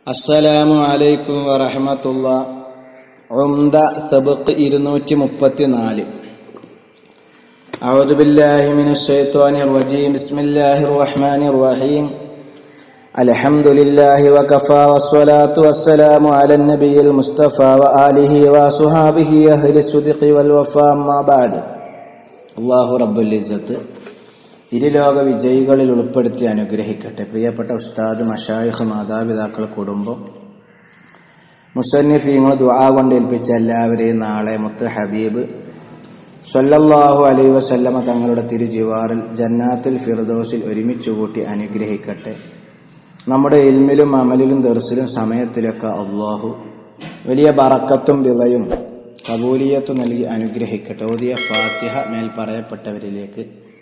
അസ്സലാമു അലൈക്കും വറഹമത്തുള്ള ഉംദ സബക്ക് ഇരുന്നൂറ്റി മുപ്പത്തിനാല് أعوذ بالله من الشيطان الرجيم بسم الله الرحمن الرحيم الحمد لله وكفى والصلاة والسلام على النبي المصطفى وآله وصحابه أهل الصدق والوفاء ما بعد الله رب العزة ഇരുലോക വിജയികളിൽ ഉൾപ്പെടുത്തി അനുഗ്രഹിക്കട്ടെ പ്രിയപ്പെട്ട ഉസ്താദ് മഷായിഖ് മാതാപിതാക്കൾ കുടുംബം മുസന്നിഫീങ്ങൾ ദുആ കൊണ്ട് ഏൽപ്പിച്ച എല്ലാവരെയും നാളെ മുത്ത് ഹബീബ് സല്ലല്ലാഹു അലൈഹി വസല്ലമ തങ്ങളുടെ തിരുജിവാറിൽ ജന്നാത്തുൽ ഫിർദോസിൽ ഒരുമിച്ച് കൂട്ടി അനുഗ്രഹിക്കട്ടെ നമ്മുടെ ഇൽമിലും അമലിലും ദർസിലും സമയത്തിലൊക്കെ അള്ളാഹു വലിയ ബറക്കത്തും വിളയും കബൂലിയത്തും നൽകി അനുഗ്രഹിക്കട്ടെ ഓതിയ ഫാത്തിഹ മേൽ പറയപ്പെട്ടവരിലേക്ക്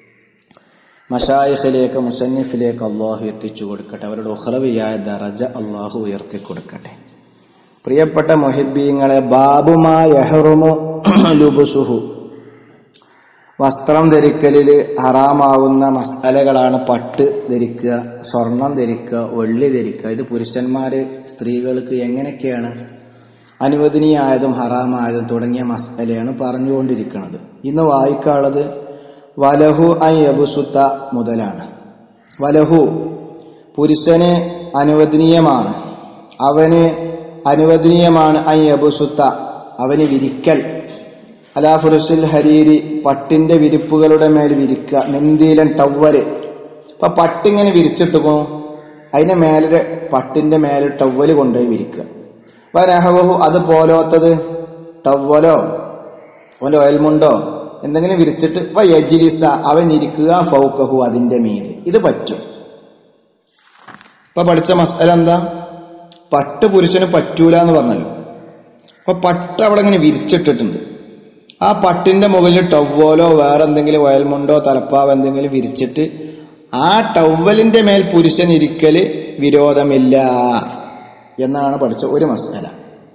മഷായിഖിലേക്ക് മുസന്നിഫിലേക്ക് അള്ളാഹു എത്തിച്ചു കൊടുക്കട്ടെ അവരുടെ ഉഹ്റവിയായ ദറജ അള്ളാഹു ഉയർത്തി കൊടുക്കട്ടെ പ്രിയപ്പെട്ട മൊഹിബീങ്ങളെ ബാബുമാ യഹറുമു ലുബുസുഹു വസ്ത്രം ധരിക്കലിൽ ഹറാമാകുന്ന മസാലകളാണ് പട്ട് ധരിക്കുക സ്വർണം ധരിക്കുക വെള്ളി ധരിക്കുക ഇത് പുരുഷന്മാര് സ്ത്രീകൾക്ക് എങ്ങനെയൊക്കെയാണ് അനുവദനീയമായതും ഹറാമായതും തുടങ്ങിയ മസാലയാണ് പറഞ്ഞുകൊണ്ടിരിക്കുന്നത് ഇന്ന് വായിക്കാനുള്ളത് വലഹു ഐ അബുസുത്ത മുതലാണ് വലഹു പുരുഷന് അനുവദനീയമാണ് അവന് അനുവദനീയമാണ് ഐ അബുസുത്ത അവന് വിരിക്കൽ അലാ ഫുറുസുൽ ഹരീരി പട്ടിന്റെ വിരിപ്പുകളുടെ മേൽ വിരിക്കുക മെന്തീലൻ ടവ്വല് അപ്പൊ പട്ടിങ്ങനെ വിരിച്ചിട്ട് പോകും അതിന്റെ മേലെ പട്ടിന്റെ മേലെ ടവ്വല് കൊണ്ടുപോയി വിരിക്കുക വരഹവഹു അത് പോലോത്തത് ടവ്വലോ ഓൻ്റെ ഓയൽമുണ്ടോ എന്തെങ്കിലും വിരിച്ചിട്ട് വയജിലിസ അവൻ ഇരിക്കുക ഫൗക്കഹു അതിന്റെ മീത് ഇത് പറ്റും ഇപ്പൊ പഠിച്ച മസാല എന്താ പട്ട് പുരുഷന് പറ്റൂല എന്ന് പറഞ്ഞല്ലോ അപ്പൊ പട്ട് അവിടെ ഇങ്ങനെ വിരിച്ചിട്ടിട്ടുണ്ട് ആ പട്ടിന്റെ മുകളിൽ ടവ്വലോ വേറെ എന്തെങ്കിലും വയൽമുണ്ടോ തലപ്പാവ് എന്തെങ്കിലും വിരിച്ചിട്ട് ആ ടവ്വലിന്റെ മേൽ പുരുഷൻ ഇരിക്കല് വിരോധമില്ല എന്നാണ് പഠിച്ച ഒരു മസാല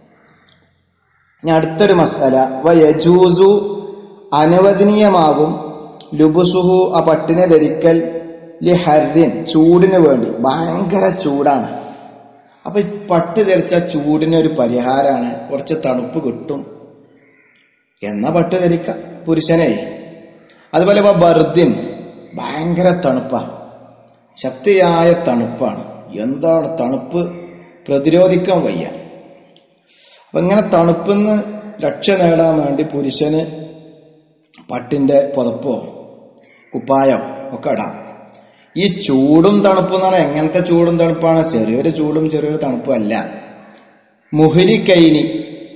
ഇനി അടുത്തൊരു മസാല വയജൂസു അനുവദനീയമാകും ലുബുസുഹു ആ പട്ടിനെ ധരിക്കൽ ലി ഹർദിൻ ചൂടിന് വേണ്ടി ഭയങ്കര ചൂടാണ് അപ്പൊ ഈ പട്ട് ധരിച്ച ചൂടിന് ഒരു പരിഹാരമാണ് കുറച്ച് തണുപ്പ് കിട്ടും എന്നാ പട്ട് ധരിക്കാം പുരുഷനെ അതുപോലെ ഇപ്പൊ ബർദിൻ ഭയങ്കര തണുപ്പാ ശക്തിയായ തണുപ്പാണ് എന്താണ് തണുപ്പ് പ്രതിരോധിക്കാൻ വയ്യ അപ്പൊ ഇങ്ങനെ തണുപ്പിന്ന് രക്ഷ നേടാൻ വേണ്ടി പുരുഷന് പട്ടിന്റെ പുതപ്പോ കുപ്പായോ ഒക്കെ ഇടാം ഈ ചൂടും തണുപ്പും എന്ന് പറഞ്ഞാൽ എങ്ങനത്തെ ചൂടും തണുപ്പാണ് ചെറിയൊരു ചൂടും ചെറിയൊരു തണുപ്പും അല്ല മുഹിലിക്കൈനി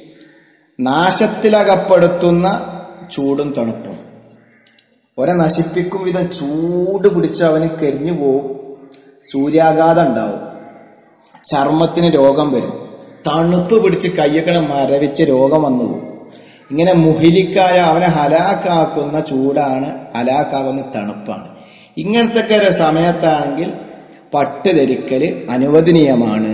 നാശത്തിലകപ്പെടുത്തുന്ന ചൂടും തണുപ്പും ഒരെ നശിപ്പിക്കും വിധം ചൂട് പിടിച്ച് അവന് കരിഞ്ഞു പോവും സൂര്യാഘാതം ഉണ്ടാവും ചർമ്മത്തിന് രോഗം വരും തണുപ്പ് പിടിച്ച് കയ്യൊക്കെ മരവിച്ച് രോഗം വന്നു പോകും ഇങ്ങനെ മുഹിലിക്കായ അവനെ ഹലാക്കാക്കുന്ന ചൂടാണ് ഹലാക്കാകുന്ന തണുപ്പാണ് ഇങ്ങനത്തെ ഒക്കെ ഒരു സമയത്താണെങ്കിൽ പട്ട് ധരിക്കല് അനുവദനീയമാണ്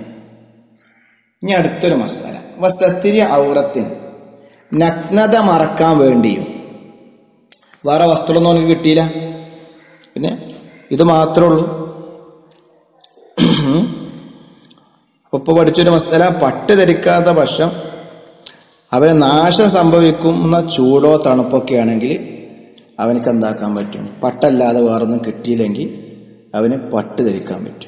ഇനി അടുത്തൊരു മസാല വസത്തിരി ഔറത്തിന് നഗ്നത മറക്കാൻ വേണ്ടിയും വേറെ വസ്ത്രമൊന്നും എനിക്ക് കിട്ടിയില്ല പിന്നെ ഇത് മാത്രമേ ഉള്ളൂ ഉപ്പ പഠിച്ചൊരു മസാല പട്ട് ധരിക്കാത്ത പക്ഷം അവന് നാശം സംഭവിക്കുന്ന ചൂടോ തണുപ്പൊക്കെ ആണെങ്കിൽ അവനക്ക് എന്താക്കാൻ പറ്റും പട്ടല്ലാതെ വേറൊന്നും കിട്ടിയില്ലെങ്കിൽ അവന് പട്ട് ധരിക്കാൻ പറ്റും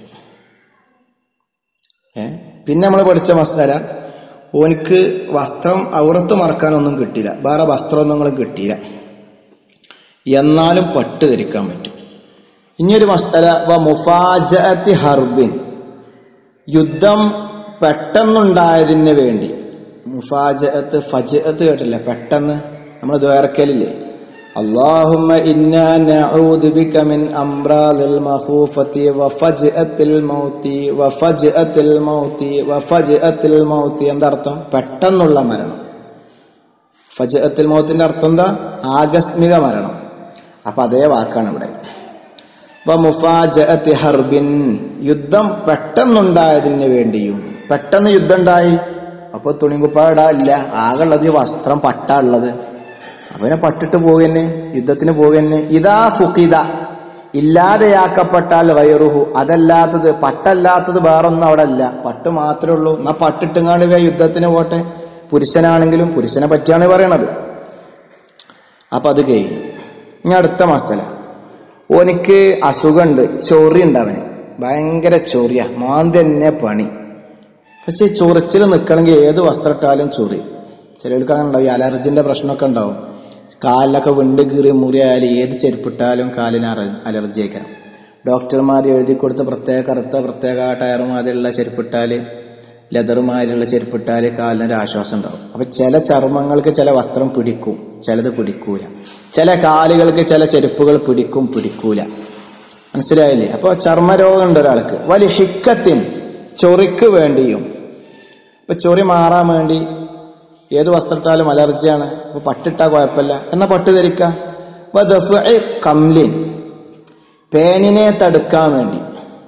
ഏ പിന്നെ നമ്മൾ പഠിച്ച മസാല ഓനിക്ക് വസ്ത്രം ഔറത്ത് മറക്കാനൊന്നും കിട്ടിയില്ല വേറെ വസ്ത്രമൊന്നും നിങ്ങൾ കിട്ടിയില്ല എന്നാലും പട്ട് ധരിക്കാൻ പറ്റും ഇനിയൊരു മസാല വ മുഫാജഅത്തി ഹർബിൻ യുദ്ധം പെട്ടെന്നുണ്ടായതിന് വേണ്ടി മുഫാജഅത്ത് ഫജഅത്ത് കേട്ടില്ല പെട്ടെന്ന് നമ്മൾ ദ്വേർക്കലില്ലേ اللهم إنا نعوذ بك من أمراض المخوفة وفجأة الموت وفجأة الموت وفجأة الموت എന്തർത്ഥം പെട്ടെന്നുള്ള മരണം ഫജഅത്തുൽ മൗത്തിന്റെ അർത്ഥം എന്താ ആകസ്മിക മരണം അപ്പൊ അതേ വാക്കാണ് ഇവിടെ മുഫാജഅത്തി ഹർബിൻ യുദ്ധം പെട്ടെന്നുണ്ടായതിന് വേണ്ടിയും പെട്ടെന്ന് യുദ്ധം ഉണ്ടായി അപ്പൊ തുണികുപ്പാടാ ആകെയുള്ളത് വസ്ത്രം പട്ടാ ഉള്ളത് അവനെ പട്ടിട്ട് പോകുന്നെ യുദ്ധത്തിന് പോകുന്നെ ഇതാ ഫുക്കിത ഇല്ലാതെയാക്കപ്പെട്ടാൽ വയറുഹു അതല്ലാത്തത് പട്ടല്ലാത്തത് വേറൊന്നും അവിടെ അല്ല പട്ട് മാത്രമേ ഉള്ളൂ എന്നാ പട്ടിട്ടുങ്ങാണ്ട് വേ യുദ്ധത്തിന് പോട്ടെ പുരുഷനാണെങ്കിലും പുരുഷനെ പറ്റിയാണ് പറയണത് അപ്പൊ അത് കഴിഞ്ഞു ഇനി അടുത്ത മസല ഓനിക്ക് അസുഖമുണ്ട് ചൊറി ഉണ്ട് അവന് ഭയങ്കര ചൊറിയ മാൻ തന്നെ പണി പക്ഷെ ചൊറിച്ചിൽ നിൽക്കണമെങ്കിൽ ഏത് വസ്ത്രം ഇട്ടാലും ചൊറി ചിലർക്ക് അങ്ങനെ ഉണ്ടാവും ഈ അലർജിന്റെ പ്രശ്നമൊക്കെ ഉണ്ടാവും കാലിലൊക്കെ വിണ്ട് കീറി മുറിയായാലും ഏത് ചെരുപ്പിട്ടാലും കാലിന് അറ- അലർജി ആക്കാം ഡോക്ടർമാർ എഴുതി കൊടുത്ത് പ്രത്യേക കറുത്ത പ്രത്യേക ടയറുമാതിരിയുള്ള ചെരുപ്പിട്ടാല് ലെതറുമാതിരിയുള്ള ചെരുപ്പിട്ടാല് കാലിനൊരു ആശ്വാസം ഉണ്ടാവും അപ്പൊ ചില ചർമ്മങ്ങൾക്ക് ചില വസ്ത്രം പിടിക്കും ചിലത് പിടിക്കൂല ചില കാലുകൾക്ക് ചില ചെരുപ്പുകൾ പിടിക്കും പിടിക്കൂല മനസ്സിലായില്ലേ അപ്പോൾ ചർമ്മരോഗം ഉണ്ട് ഒരാൾക്ക് വലിയ ഹിക്കത്തിൻ ചൊറിക്ക് വേണ്ടിയും ഇപ്പൊ ചൊറി മാറാൻ വേണ്ടി ഏത് വസ്ത്രത്താലും അലർജിയാണ് അപ്പൊ പട്ടിട്ടാ കുഴപ്പമില്ല എന്നാ പട്ട് ധരിക്കാം വദഫ്ഇ കംലിൻ പേനിനെ തടുക്കാൻ വേണ്ടി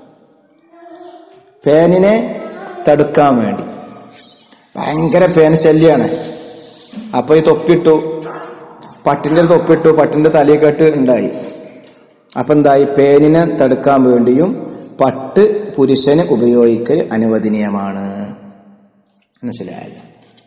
പേനിനെ തടുക്കാൻ വേണ്ടി ഭയങ്കര പേൻ ശല്യാണ് അപ്പൊ ഈ തൊപ്പിട്ടു പട്ടിന്റെ ഒരു തൊപ്പിട്ടു പട്ടിന്റെ തലയെക്കെട്ട് ഉണ്ടായി അപ്പൊ എന്തായി പേനിനെ തടുക്കാൻ വേണ്ടിയും പട്ട് പുരുഷന് ഉപയോഗിക്കൽ അനുവദനീയമാണ് മനസ്സിലായല്ലോ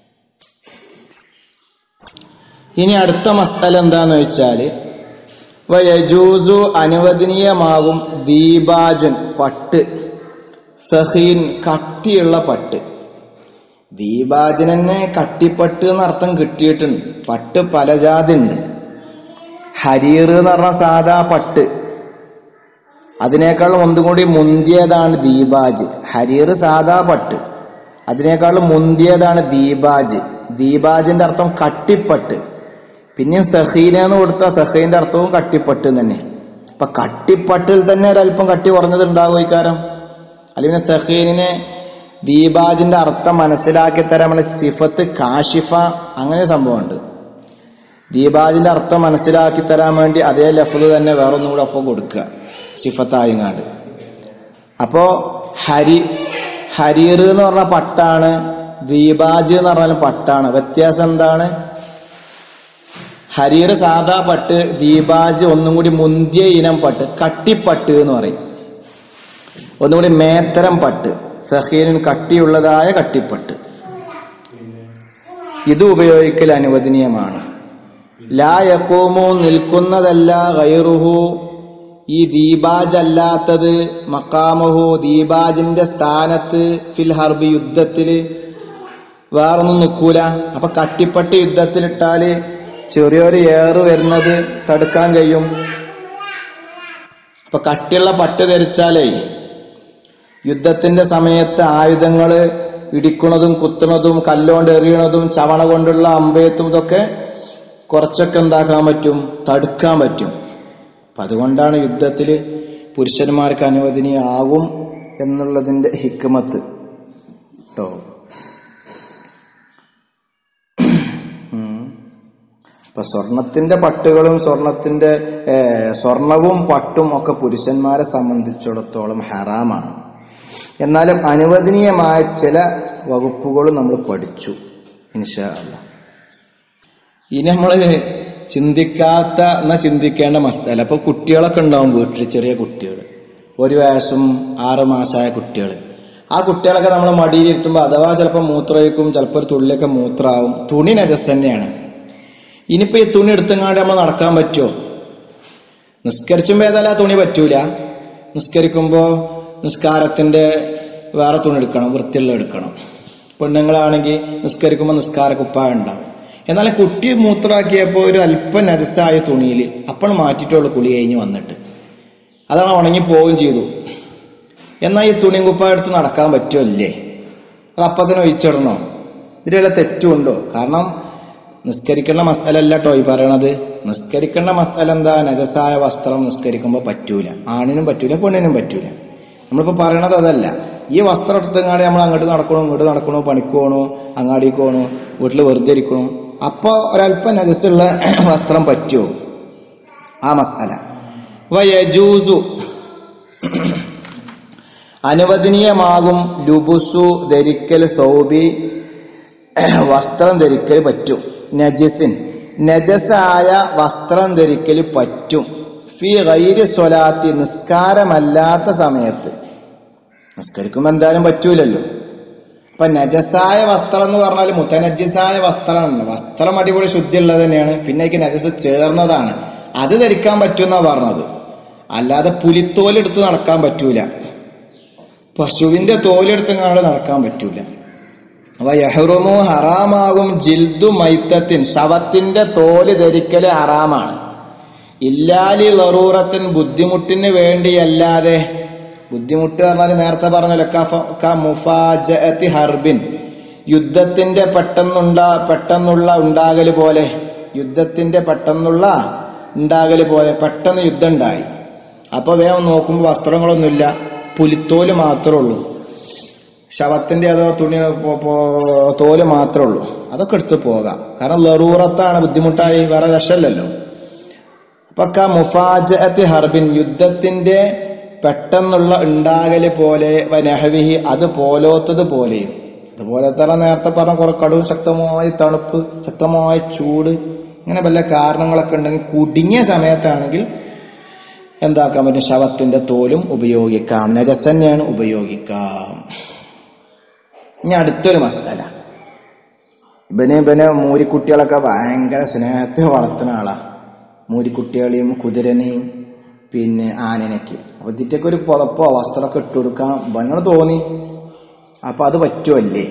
ഇനി അടുത്ത മസ്തല എന്താന്ന് വെച്ചാല് വയജൂസു അനുവദനീയമാകും ദീപാജൻ പട്ട് സഹീൻ കട്ടിയുള്ള പട്ട് ദീപാജനെ കട്ടിപ്പട്ട് എന്ന് അർത്ഥം കിട്ടിയിട്ടുണ്ട് പട്ട് പല ജാതി ഉണ്ട് ഹരീർ എന്ന് പറഞ്ഞ സാധാ പട്ട് അതിനേക്കാളും ഒന്നും കൂടി മുന്തിയതാണ് ദീപാജ് ഹരീർ സാധാ പട്ട് അതിനേക്കാളും മുന്തിയതാണ് ദീപാജ് ദീപാജിന്റെ അർത്ഥം കട്ടിപ്പട്ട് പിന്നെ സഹീന എന്ന് കൊടുത്ത സഹീന്റെ അർത്ഥവും കട്ടിപ്പട്ട് തന്നെ അപ്പൊ കട്ടിപ്പട്ടിൽ തന്നെ ഒരല്പം കട്ടി കുറഞ്ഞത് ഉണ്ടാവും ഇക്കാരം അല്ലെങ്കിൽ സഹീനിനെ ദീപാജിന്റെ അർത്ഥം മനസ്സിലാക്കി തരാൻ സിഫത്ത് കാഷിഫ അങ്ങനെ ഒരു സംഭവമുണ്ട് ദീപാജിന്റെ അർത്ഥം മനസ്സിലാക്കി തരാൻ വേണ്ടി അതേ ലഫ്ല് തന്നെ വേറൊന്നും കൂടെ ഒപ്പം കൊടുക്കുക സിഫത്തായിങ്ങാണ്ട് അപ്പോ ഹരി ഹരീർ എന്ന് പറഞ്ഞ പട്ടാണ് ദീപാജ് എന്ന് പറഞ്ഞാൽ പട്ടാണ് വ്യത്യാസം എന്താണ് ഹരീർ സാധാ പട്ട് ദീപാജ് ഒന്നും കൂടി മുന്തിയ ഇനം പട്ട് കട്ടിപ്പട്ട് എന്ന് പറയും ഒന്നും കൂടി മേത്തരം പട്ട് സഹീനിൻ കട്ടിയുള്ളതായ കട്ടിപ്പട്ട് ഇത് ഉപയോഗിക്കൽ അനുവദനീയമാണ് ലാ യക്കൂമു നിൽക്കുന്നതല്ല ഗൈറുഹു ഈ ദീപാജ് അല്ലാത്തത് മക്കാമഹു ദീപാജിന്റെ സ്ഥാനത്ത് ഫിൽ ഹർബി യുദ്ധത്തില് വേറൊന്നും നിൽക്കൂല അപ്പൊ കട്ടിപ്പട്ടി യുദ്ധത്തിലിട്ടാല് ചെറിയൊരു ഏറ് വരുന്നത് തടുക്കാൻ കഴിയും അപ്പൊ കട്ടിയുള്ള പട്ട് ധരിച്ചാലേ യുദ്ധത്തിന്റെ സമയത്ത് ആയുധങ്ങള് ഇടിക്കുന്നതും കുത്തുന്നതും കല്ലുകൊണ്ട് എറിയണതും ചവണ കൊണ്ടുള്ള അമ്പയത്തും ഇതൊക്കെ കുറച്ചൊക്കെ എന്താക്കാൻ പറ്റും തടുക്കാൻ പറ്റും അപ്പൊ അതുകൊണ്ടാണ് യുദ്ധത്തിൽ പുരുഷന്മാർക്ക് അനുവദനീയാകും എന്നുള്ളതിന്റെ ഹിക്മത്ത് കേട്ടോ അപ്പൊ സ്വർണത്തിന്റെ പട്ടുകളും സ്വർണത്തിന്റെ ഏ, സ്വർണവും പട്ടും ഒക്കെ പുരുഷന്മാരെ സംബന്ധിച്ചിടത്തോളം ഹറാമാണ് എന്നാലും അനുവദനീയമായ ചില വകുപ്പുകളും നമ്മൾ പഠിച്ചു ഇൻഷാ അല്ലാ ഇനി നമ്മള് ചിന്തിക്കാത്ത എന്നാ ചിന്തിക്കേണ്ട മസാല അപ്പൊ കുട്ടികളൊക്കെ ഉണ്ടാവും വീട്ടിൽ ചെറിയ കുട്ടികൾ ഒരു വയസ്സും ആറ് മാസമായ കുട്ടികൾ ആ കുട്ടികളൊക്കെ നമ്മൾ മടിയിലിരുത്തുമ്പോൾ അഥവാ ചിലപ്പോൾ മൂത്രമൊഴിക്കും ചിലപ്പോൾ ഒരു തുള്ളിയൊക്കെ മൂത്രമാവും തുണി നജസ് തന്നെയാണ് ഇനിയിപ്പോ ഈ തുണി എടുത്തെങ്ങാണ്ട് നമ്മൾ നടക്കാൻ പറ്റുമോ നിസ്കരിച്ചുമ്പോ ഏതായാലും ആ തുണി പറ്റൂല നിസ്കരിക്കുമ്പോ നിസ്കാരത്തിന്റെ വേറെ തുണി എടുക്കണം വൃത്തിയുള്ള എടുക്കണം പെണ്ണുങ്ങളാണെങ്കിൽ നിസ്കരിക്കുമ്പോൾ നിസ്കാര കുപ്പായ ഉണ്ടാവും എന്നാലും കുട്ടി മൂത്രമാക്കിയപ്പോൾ ഒരു അല്പം നജസായ തുണിയിൽ അപ്പോൾ മാറ്റിയിട്ടുള്ള കുളി കഴിഞ്ഞ് വന്നിട്ട് അതാണ് ഉണങ്ങി പോവുകയും ചെയ്തു എന്നാൽ ഈ തുണിയും കുപ്പായ എടുത്ത് നടക്കാൻ പറ്റുമല്ലേ അത് അപ്പം തന്നെ ഒഴിച്ചിടണോ ഇതിൽ വല്ല തെറ്റുണ്ടോ കാരണം നിസ്കരിക്കേണ്ട മസാല അല്ല കേട്ടോ ഈ പറയണത് നിസ്കരിക്കേണ്ട മസാല എന്താ നജസായ വസ്ത്രം നിസ്കരിക്കുമ്പോൾ പറ്റൂല ആണിനും പറ്റൂല പെണ്ണിനും പറ്റൂല നമ്മളിപ്പോ പറയണത് അതല്ല ഈ വസ്ത്രം എടുത്തങ്ങാടി നമ്മൾ അങ്ങോട്ട് നടക്കണോ ഇങ്ങോട്ട് നടക്കണോ പണിക്ക് പോകണോ അങ്ങാടിക്ക് പോകണോ വീട്ടിൽ വെറുതെ ഇരിക്കണോ അപ്പൊ ഒരല്പം നജസുള്ള വസ്ത്രം പറ്റുമോ ആ മസാല വയജൂസു അനുവദനീയമാകും ലുബുസു ധരിക്കൽ സൗബി വസ്ത്രം ധരിക്കൽ പറ്റും നജസിൻ നജസായ വസ്ത്രം ധരിക്കൽ പറ്റും ഫി ഗൈരി സ്വലാത്തി നിസ്കാരമല്ലാത്ത സമയത്ത് നിസ്കരിക്കുമ്പോൾ എന്തായാലും പറ്റൂലല്ലോ ഇപ്പൊ നജസായ വസ്ത്രം എന്ന് പറഞ്ഞാൽ മുത്തനജസായ വസ്ത്രമാണ് വസ്ത്രം അടിപൊളി ശുദ്ധിയുള്ളത് തന്നെയാണ് പിന്നെ എനിക്ക് നജസ് ചേർന്നതാണ് അത് ധരിക്കാൻ പറ്റുമെന്നാ പറഞ്ഞത് അല്ലാതെ പുലിത്തോലെടുത്ത് നടക്കാൻ പറ്റൂല പശുവിന്റെ തോലെടുത്ത് കാണാതെ നടക്കാൻ പറ്റൂല അപ്പൊ യഹ്റുമു ഹറാമാകും ജിൽദു മൈത്തത്തിൻ ശവത്തിന്റെ തോല് ധരിക്കല് ഹറാമാണ് ഇല്ലാലി ലറൂറത്തിൻ ബുദ്ധിമുട്ടിന് വേണ്ടിയല്ലാതെ ബുദ്ധിമുട്ട് പറഞ്ഞാൽ നേരത്തെ പറഞ്ഞല്ലോ കഫ- ക മുഫാജഅത്തി ഹർബിൻ യുദ്ധത്തിന്റെ പെട്ടെന്നുണ്ടാ പെട്ടെന്നുള്ള ഉണ്ടാകല് പോലെ യുദ്ധത്തിന്റെ പെട്ടെന്നുള്ള ഉണ്ടാകല് പോലെ പെട്ടെന്ന് യുദ്ധം ഉണ്ടായി അപ്പൊ വേഗം നോക്കുമ്പോൾ വസ്ത്രങ്ങളൊന്നുമില്ല പുലിത്തോല് മാത്രമേ ഉള്ളൂ ശവത്തിന്റെ അതോ തുണി പോ- പോ- തോല് മാത്രമേ ഉള്ളൂ അതൊക്കെ എടുത്ത് പോകാം കാരണം ലറൂറത്താണ് ബുദ്ധിമുട്ടായി വേറെ രക്ഷമില്ലല്ലോ അപ്പൊ ക മുഫാജഅത്തി ഹർബിൻ യുദ്ധത്തിന്റെ പെട്ടെന്നുള്ള ഉണ്ടാകല് പോലെ വനഹവിഹി അത് പോലോത്തത് പോലെയും അതുപോലെ തന്നെ നേരത്തെ പറഞ്ഞ കുറെ കടും ശക്തമായ തണുപ്പ് ശക്തമായ ചൂട് ഇങ്ങനെ വല്ല കാരണങ്ങളൊക്കെ ഉണ്ടെങ്കിൽ കുടുങ്ങിയ സമയത്താണെങ്കിൽ എന്താക്കാൻ പറ്റും ശവത്തിന്റെ തോലും ഉപയോഗിക്കാം നജസ് തന്നെയാണ് ഉപയോഗിക്കാം ഇനി അടുത്തൊരു മസാല ഇവന് ഇവന് മൂരിക്കുട്ടികളൊക്കെ ഭയങ്കര സ്നേഹത്തിൽ വളർത്തുന്ന ആളാ മൂരിക്കുട്ടികളെയും കുതിരനെയും പിന്നെ ആനനൊക്കെ അപ്പൊ ഇതിറ്റൊക്കെ ഒരു പുതപ്പോ വസ്ത്രമൊക്കെ ഇട്ട് കൊടുക്കാൻ വന്നോട് തോന്നി അപ്പൊ അത് പറ്റുമല്ലേ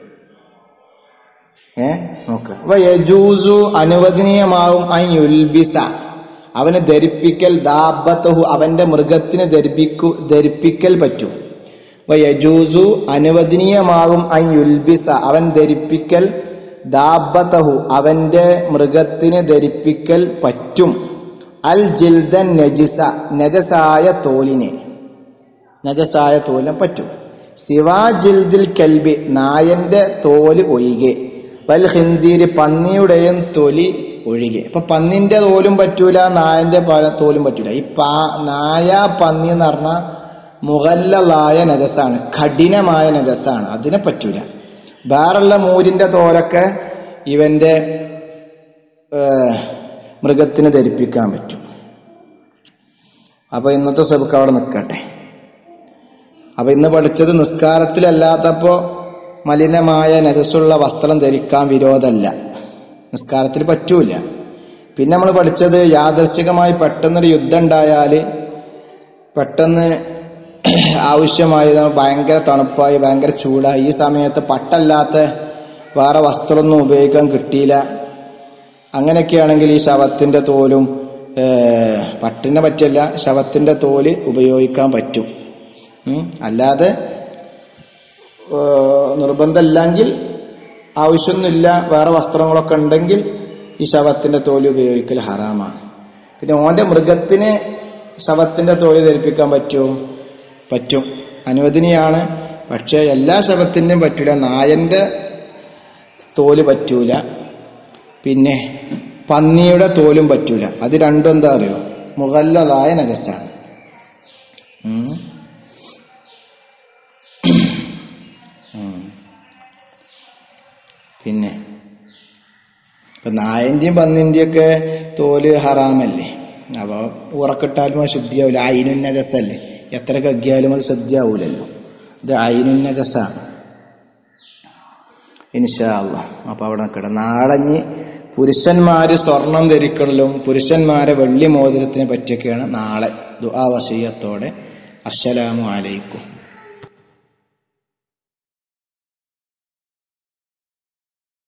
ഏ നോക്ക് അപ്പൊ യജൂസു അനുവദനീയമാവും അൻ യുൽബിസ അവന് ധരിപ്പിക്കൽ ദാബത്തഹു അവന്റെ മൃഗത്തിന് ധരിപ്പിക്കു ധരിപ്പിക്കൽ പറ്റും അപ്പൊ യജൂസു അനുവദനീയമാകും അൻ യുൽബിസ അവൻ ധരിപ്പിക്കൽ ദാബത്തഹു അവന്റെ മൃഗത്തിന് ധരിപ്പിക്കൽ പറ്റും അൽ ജിൽദൻ നജിസ നജസായ തോലിനെ നജസായ തോലിനെ പറ്റും സിവാ ജിൽദിൽ കൽബി നായന്റെ തോല് ഒഴികെ വൽ ഹിൻസീരി പന്നിയുടെയും തൊലി ഒഴികെ ഇപ്പൊ പന്നിന്റെ തോലും പറ്റൂല നായന്റെ പ- തോലും പറ്റൂല ഈ പാ നായ പന്നി എന്ന് പറഞ്ഞാൽ മുഗല്ലലായ നജസാണ് കഠിനമായ നജസാണ് അതിനെ പറ്റൂല വേറുള്ള മൂരിന്റെ തോലൊക്കെ ഇവന്റെ ഏഹ്, മൃഗത്തിന് ധരിപ്പിക്കാൻ പറ്റും അപ്പൊ ഇന്നത്തെ സബക്ക് അവിടെ നിൽക്കട്ടെ അപ്പൊ ഇന്ന് പഠിച്ചത് നിസ്കാരത്തിലല്ലാത്തപ്പോ മലിനമായ നജസ്സുള്ള വസ്ത്രം ധരിക്കാൻ വിരോധമല്ല നിസ്കാരത്തിൽ പറ്റൂല പിന്നെ നമ്മൾ പഠിച്ചത് യാദർശികമായി പെട്ടെന്നൊരു യുദ്ധം ഉണ്ടായാല് പെട്ടെന്ന് ആവശ്യമായി ഭയങ്കര തണുപ്പായി ഭയങ്കര ചൂടായി ഈ സമയത്ത് പട്ടല്ലാത്ത വേറെ വസ്ത്രമൊന്നും ഉപയോഗിക്കാൻ കിട്ടിയില്ല അങ്ങനെയൊക്കെയാണെങ്കിൽ ഈ ശവത്തിന്റെ തോലും ഏഹ്, പട്ടിനെ പറ്റില്ല ശവത്തിന്റെ തോല് ഉപയോഗിക്കാൻ പറ്റും ഉം. അല്ലാതെ ഏഹ്, നിർബന്ധമില്ലെങ്കിൽ ആവശ്യമൊന്നുമില്ല വേറെ വസ്ത്രങ്ങളൊക്കെ ഉണ്ടെങ്കിൽ ഈ ശവത്തിന്റെ തോല് ഉപയോഗിക്കൽ ഹറാമാണ് പിന്നെ ഓന്റെ മൃഗത്തിന് ശവത്തിന്റെ തോല് ധരിപ്പിക്കാൻ പറ്റുമോ പറ്റും അനുവദനീയാണ് പക്ഷെ എല്ലാ ശവത്തിന്റെയും പറ്റൂല നായന്റെ തോല് പറ്റൂല പിന്നെ പന്നിയുടെ തോലും പറ്റൂല അത് രണ്ടും എന്താ അറിയോ മുഗല്ലതായ നജസാണ് ഉം. ഉം. പിന്നെ ഇപ്പൊ നായന്റെയും പന്നിന്റെയും ഒക്കെ തോല് ഹറാമല്ലേ അപ്പൊ ഉറക്കിട്ടാലും അത് ശുദ്ധിയാവില്ല അയിനുൻ നജസല്ലേ എത്ര കഗ്ഗിയാലും അത് ശുദ്ധിയാവൂലല്ലോ ഇത് അയിനുൻ നജസാണ് ഇൻഷാ അല്ലാ അപ്പൊ അവിടെ നിൽക്കട്ടെ നാളെ ഇനി പുരുഷന്മാര് സ്വർണം ധരിക്കണലും പുരുഷന്മാരെ വെള്ളി മോതിരത്തിനെ പറ്റിയൊക്കെയാണ് നാളെ ദുആ വസീയത്തോടെ അസ്സലാമു അലൈക്കും